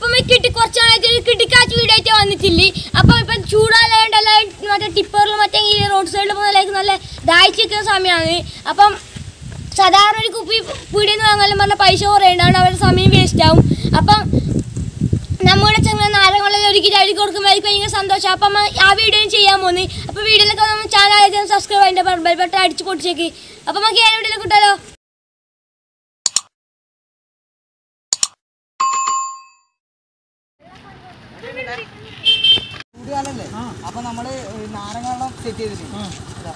അപ്പം ഈ കിട്ടി കുറച്ചാളായിട്ട് ഒരു കിട്ടിക്കാച്ച് വീഡിയോ ആയിട്ട് വന്നിട്ടില്ലേ അപ്പം ഇപ്പം ചൂടാലായോണ്ട് എല്ലാവരും മറ്റേ ടിപ്പറിൽ മറ്റേ ഈ റോഡ് സൈഡിൽ പോകുന്നതിലേക്ക് നല്ല ദാഹിച്ച് നിൽക്കുന്ന സമയമാണ് അപ്പം സാധാരണ ഒരു കുപ്പി പീടിയെന്ന് വാങ്ങാനും പറഞ്ഞ പൈസ കുറേ ഉണ്ടാവും അവരുടെ സമയം വേസ്റ്റ് ആവും അപ്പം നമ്മുടെ ചെങ്ങനെ നാരങ്ങളിൽ ഒരുക്കി അഴുകി കൊടുക്കുമ്പോൾ എനിക്ക് ഭയങ്കര സന്തോഷം അപ്പം അമ്മ ആ വീഡിയോയും ചെയ്യാൻ പോന്നി അപ്പോൾ വീഡിയോയിലൊക്കെ നമ്മൾ ചാനൽ സബ്സ്ക്രൈബ് അതിൻ്റെ ബെൽ ബട്ടൺ അടിച്ച് പൊട്ടിച്ചേക്ക് അപ്പം നമുക്ക് ഏത് വീഡിയോയിൽ കിട്ടാലോ ചൂടുകാലല്ലേ അപ്പൊ നമ്മള് നാരങ്ങ വെള്ളം സെറ്റ് ചെയ്തിട്ടുണ്ട് ഇതാ.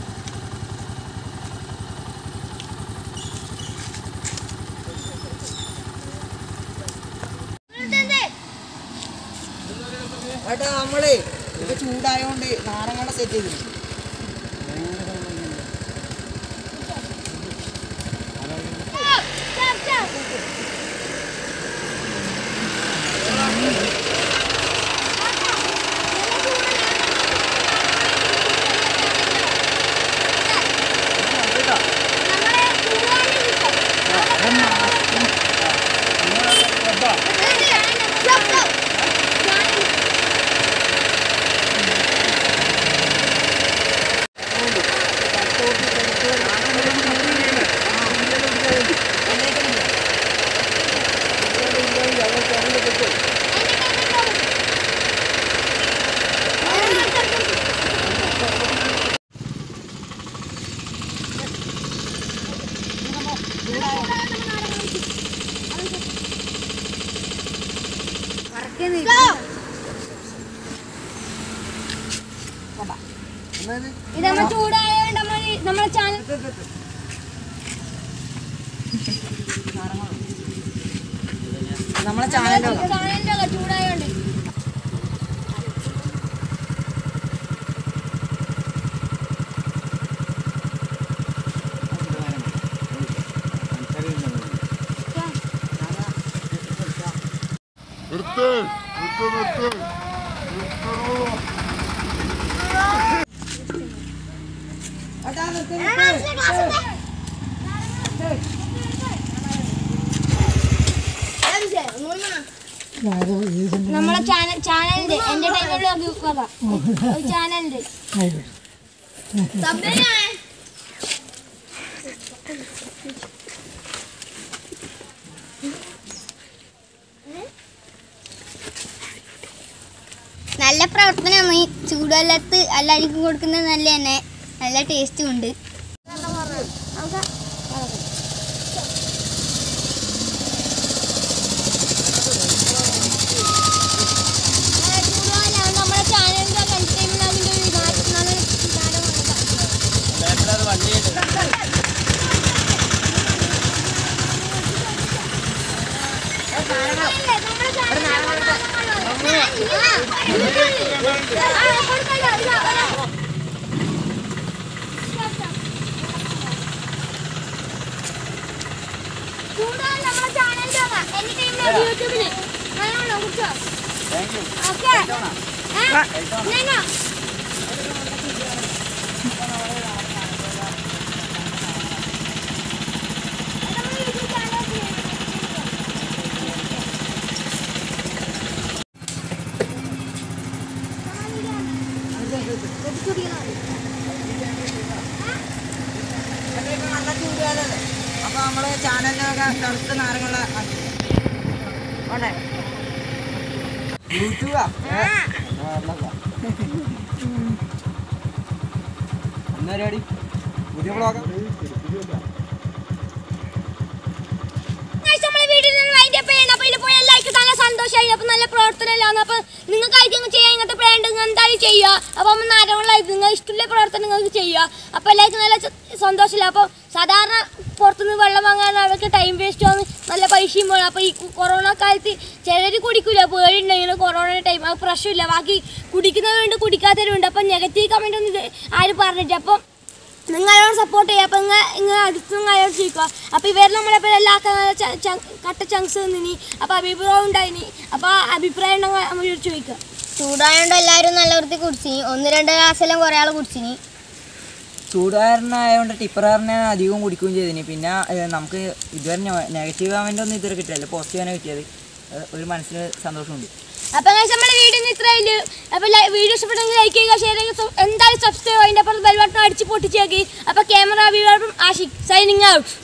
ഏട്ടാ നമ്മള് ഇപ്പൊ ചൂടായോണ്ട് നാരങ്ങ വെള്ളം സെറ്റ് ചെയ്തിട്ടുണ്ട് എന്നാ ഇത്? ഇത് നമ്മൾ ചൂടായതുകൊണ്ട് നമ്മൾ നമ്മുടെ ചാനൽ നമ്മളെ ചാനലിന്റെ ചാനലിൻ്റെ ചൂടായതുകൊണ്ട് നിർത്ത് നിർത്ത് നിർത്ത് നിർത്തണോ ഏട്ടാ നിർത്ത് നിർത്ത്. നമ്മളെ ചാനൽ ചാനലിന്റെ എന്റർടൈൻമെന്റ് ചാനലിന്റെ നല്ല പ്രവർത്തനമാണ് ഈ ചൂടുവെള്ളത്ത് എല്ലാവർക്കും കൊടുക്കുന്നത് നല്ല തന്നെ നല്ല ടേസ്റ്റും ഉണ്ട് നമ്മുടെ ചാനലിന്റെ എന്റർടൈൻമെന്റ് അതിന്റെ ഒരു വികാരം നല്ല വികാരമാണ് യൂട്യൂബില് നല്ലോണം കുറിച്ചോ ഓക്കെ എന്നാ എന്നിട്ട് ഇപ്പൊ നല്ല ചൂടുകാലല്ലേ അപ്പൊ നമ്മള് ചാനലിനൊക്കെ തണുത്ത നാരങ്ങളുള്ള വേണ്ടേ യൂട്യൂബാ എന്നാ പരിപാടി പുതിയ ബ്ലോഗാ Guys, നമ്മളെ വീഡിയോ നിന്ന് wind up ചെയ്യണം. അപ്പൊ ഇതിൽ പോയ എല്ലാവർക്കും നല്ല സന്തോഷമായി അപ്പൊ നല്ല പ്രവർത്തനമില്ലാന്ന് അപ്പൊ നിങ്ങൾക്ക് ആയിരിക്കും ചെയ്യാൻ ഇങ്ങനത്തെ പ്ലാൻ ഉണ്ടെങ്കിൽ എന്തായാലും ചെയ്യുക അപ്പൊ നമ്മൾ നാരങ്ങളായി നിങ്ങൾ ഇഷ്ടമുള്ള പ്രവർത്തനം നിങ്ങൾക്ക് ചെയ്യുക അപ്പൊ എല്ലാവർക്കും നല്ല സ- സന്തോഷമില്ല അപ്പൊ സാധാരണ പുറത്തുനിന്ന് വെള്ളം വാങ്ങാൻ അവർക്ക് ടൈം വേസ്റ്റ് ആണ് നല്ല പൈസയും വേണം അപ്പൊ ഈ കൊ- കൊറോണ കാലത്ത് ചിലർ കുടിക്കില്ല പേടിണ്ടെങ്കിൽ കൊറോണ ടൈം അത് പ്രശ്നമില്ല ബാക്കി കുടിക്കുന്നവരുണ്ട് കുടിക്കാത്തവരുണ്ട് അപ്പൊ നെഗറ്റീവ് കമന്റ് ഒന്നും ഇത് ആരും പറഞ്ഞിട്ട് അപ്പം നിങ്ങളോട് സപ്പോർട്ട് ചെയ്യുക അപ്പം നിങ്ങൾ നിങ്ങൾ അടുത്ത് നിങ്ങളോട് ചോദിക്കുക അപ്പോൾ ഇവർ നമ്മളെപ്പോൾ എല്ലാ ക- ച- ച- കട്ട ചങ്സ് നിന്നിനി അപ്പോൾ അഭിപ്രായം ഉണ്ടായിനി അപ്പോൾ ആ അഭിപ്രായം ഉണ്ടെങ്കിൽ നമ്മളോട് ചോദിക്കുക ചൂടായോണ്ട് എല്ലാവരും നല്ല വൃത്തി കുടിച്ചിനി ഒന്ന് രണ്ട് ഗ്ലാസ്സെല്ലാം കുറേ ആൾ കുടിച്ചിനി ചൂടുകാരനായതുകൊണ്ട് ടിപ്പറുകാരനെ അധികം കുടിക്കുകയും ചെയ്തിന് പിന്നെ ഏഹ്, നമുക്ക് ഇതുവരെ നെഗറ്റീവ് കമൻ്റ് ഒന്നും ഇതുവരെ കിട്ടില്ല പോസിറ്റീവ് തന്നെ കിട്ടിയത് ഏഹ്, ഒരു മനസ്സിന് സന്തോഷമുണ്ട് അപ്പൊ guys, നമ്മുടെ വീഡിയോ ഇത്രയില്ല അപ്പൊ വീഡിയോ ഇഷ്ടപ്പെട്ടെങ്കിൽ ലൈക്ക് ചെയ്യുക ഷെയർ ചെയ്യുക സു- എന്തായാലും സബ്സ്ക്രൈബ് അതിന്റെ അപ്പുറത്ത് ബെൽ ബട്ടൺ അടിച്ച് പൊട്ടിച്ചേക്കി അപ്പൊ ക്യാമറ ആഷിക് സൈനിങ് ഔട്ട്